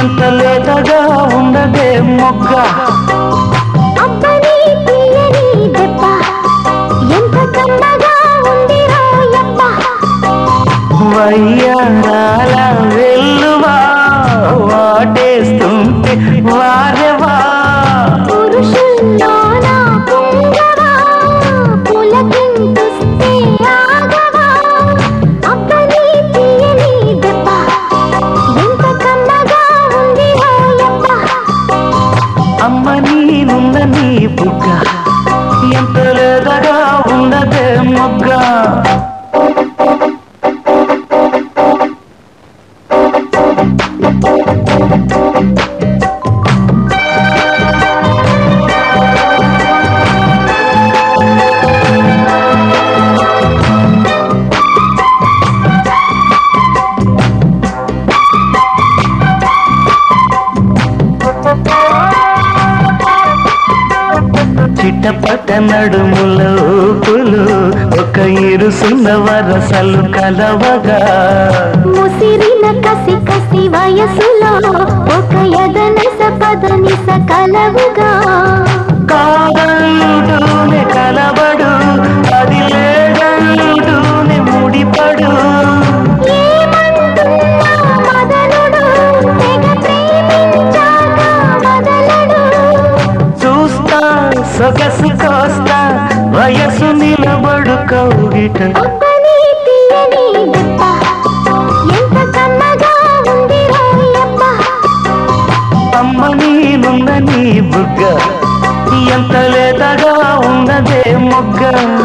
ఎంత లేతగా ఉన్నదే మొగ్గ అబ్బని తీయని దెబ్బ ఎంత కమ్మగా ఉంది రోయబ్బ వయ్యారాల వెల్లువా వాటేస్తుంటే వారెవా పురుషుల్లోన పుంగవా పులకింతుస్తే ఆగవా అబ్బని తీయని దెబ్బ ఎంత కమ్మగా ఉంది రోయబ్బ అమ్మ నీనున్న నీ బుగ్గ ఎంత లేతగా ఉన్నదే మొగ్గ చిట్టపట నడుముల ఊపులు ఒక ఇరుసున్న వరసలు కలవగా ముసిరిన కసి కసి వయసులో ఒక ఎదనస పదనిస కలవుగా కాదంటూనే కలబడు అది లేదంటూనే ముడిపడు ఏమంటున్నా మదనుడు తెగ ప్రేమించాక వదలడు చూస్తా సొగసు కోస్తా వయసు నిలబడు కౌగిట అబ్బని తీయని దెబ్బ ఎంత కమ్మగా ఉంది రోయబ్బ అమ్మ నీనున్న నీ బుగ్గ ఎంత లేతగా ఉన్నదే మొగ్గ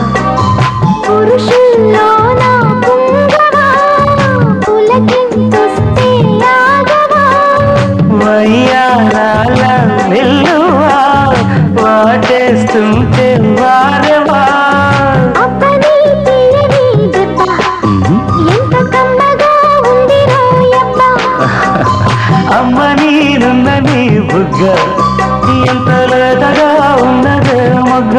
పురుషుల్లోన పుంగవా పులకింతుస్తే ఆగవా వయ్యారాల వెల్లువా వాటేస్తుంటే వారెవా అబ్బని తీయని దెబ్బ ఎంత కమ్మగా ఉంది రోయబ్బ అమ్మ నీనున్న నీ బుగ్గ ఎంత లేతగా ఉన్నదే మొగ్గ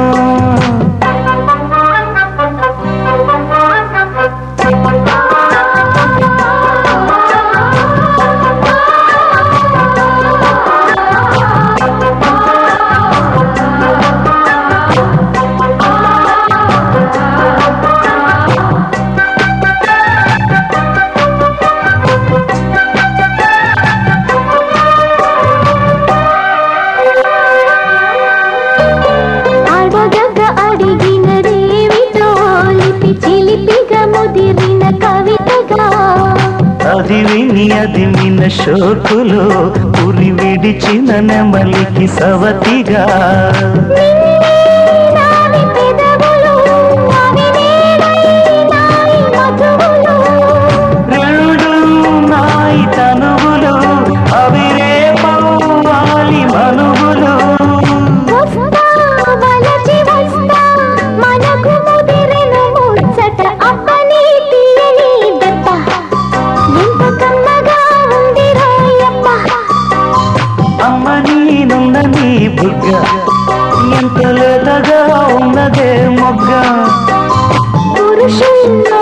అడగగ అడిగినదేమిటో లిపి చిలిపిగా ముదిరిన కవితగా అది విని అది మిన షోకులో ఉరి విడిచిన నెమలికి సవతిగా నావి పెదవులు అవి నేనైనాయి మధువులు రెండు నాయి తనువులు అవి రేపవ్వాలి మనువులు వస్తా వలచి వస్తా మనకు ముదిరిన ముచ్చట అప్పని తీయని దెబ్బ ఎంత కమ్మగా ఉంది రోయప్ప అమ్మ నీనున్న నీ బుగ్గ ఎంత లేతగా ఉన్నదే మొగ్గ పురుషుల్లో